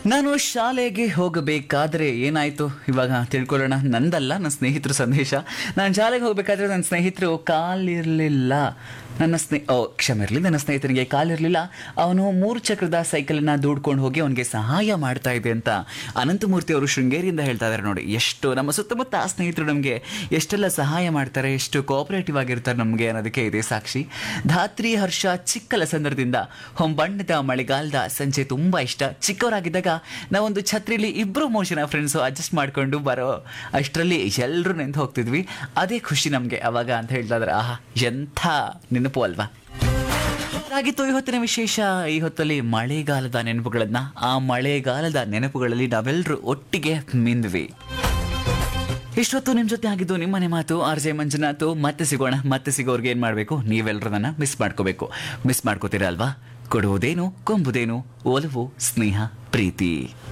ನಾನು ಶಾಲೆಗೆ ಹೋಗಬೇಕಾದ್ರೆ ಏನಾಯ್ತು ಇವಾಗ ತಿಳ್ಕೊಳ್ಳೋಣ ನಂದಲ್ಲ ನನ್ನ ಸ್ನೇಹಿತರ ಸಂದೇಶ ನಾನು ಶಾಲೆಗೆ ಹೋಗಬೇಕಾದ್ರೆ ನನ್ನ ಸ್ನೇಹಿತರು ಕಾಲಿರಲಿಲ್ಲ ನನ್ನ ಸ್ನೇ ಓ ಕ್ಷಮೆ ಇರಲಿ ನನ್ನ ಸ್ನೇಹಿತನಿಗೆ ಕಾಲಿರಲಿಲ್ಲ ಅವನು ಮೂರು ಚಕ್ರದ ಸೈಕಲನ್ನ ದೂಡ್ಕೊಂಡು ಹೋಗಿ ಅವನಿಗೆ ಸಹಾಯ ಮಾಡ್ತಾ ಇದೆ ಅಂತ ಅನಂತಮೂರ್ತಿ ಅವರು ಶೃಂಗೇರಿಯಿಂದ ಹೇಳ್ತಾ ಇದ್ದಾರೆ ನೋಡಿ ಎಷ್ಟು ನಮ್ಮ ಸುತ್ತಮುತ್ತ ಆ ಸ್ನೇಹಿತರು ನಮಗೆ ಎಷ್ಟೆಲ್ಲ ಸಹಾಯ ಮಾಡ್ತಾರೆ ಎಷ್ಟು ಕೋಆಪರೇಟಿವ್ ಆಗಿರ್ತಾರೆ ನಮಗೆ ಅನ್ನೋದಕ್ಕೆ ಇದೆ ಸಾಕ್ಷಿ ಧಾತ್ರಿ ಹರ್ಷ ಚಿಕ್ಕಲಸಂದ್ರದಿಂದ ಹೊಂಬಣ್ಣದ ಮಳೆಗಾಲದ ಸಂಜೆ ತುಂಬಾ ಇಷ್ಟ ಚಿಕ್ಕವರಾಗಿದ್ದಾಗ ನಾವೊಂದು ಛತ್ರಿಲಿ ಇಬ್ರು ಮೂರು ಜನ ಫ್ರೆಂಡ್ಸು ಅಡ್ಜಸ್ಟ್ ಮಾಡ್ಕೊಂಡು ಬರೋ ಅಷ್ಟರಲ್ಲಿ ಎಲ್ಲರೂ ನಿಂತು ಹೋಗ್ತಿದ್ವಿ ಅದೇ ಖುಷಿ ನಮಗೆ ಅವಾಗ ಅಂತ ಹೇಳ್ತಾ ಇದ್ದಾರೆ ಆಹಾ ಎಂಥ ನೆನಪು ಅಲ್ವಾ ಹಾಗಿತ್ತು ಇವತ್ತಿನ ವಿಶೇಷ ಈ ಹೊತ್ತಲ್ಲಿ ಮಳೆಗಾಲದ ನೆನಪುಗಳನ್ನ ಆ ಮಳೆಗಾಲದ ನೆನಪುಗಳಲ್ಲಿ ನಾವೆಲ್ಲರೂ ಒಟ್ಟಿಗೆ ಮಿಂದ್ವಿ ಇಷ್ಟೊತ್ತು ನಿಮ್ಮ ಜೊತೆ ಆಗಿದ್ದು ನಿಮ್ಮನೆ ಮಾತು ಆರ್ ಜೆ ಮಂಜುನಾಥ್ ಮತ್ತೆ ಸಿಗೋಣ ಮತ್ತೆ ಸಿಗೋರ್ಗೆ ಏನ್ ಮಾಡಬೇಕು ನೀವೆಲ್ಲರೂ ನನ್ನ ಮಿಸ್ ಮಾಡ್ಕೋಬೇಕು ಮಿಸ್ ಮಾಡ್ಕೋತೀರಾ ಅಲ್ವಾ ಕೊಡುವುದೇನು ಕೊಂಬುದೇನು ಒಲವು ಸ್ನೇಹ ಪ್ರೀತಿ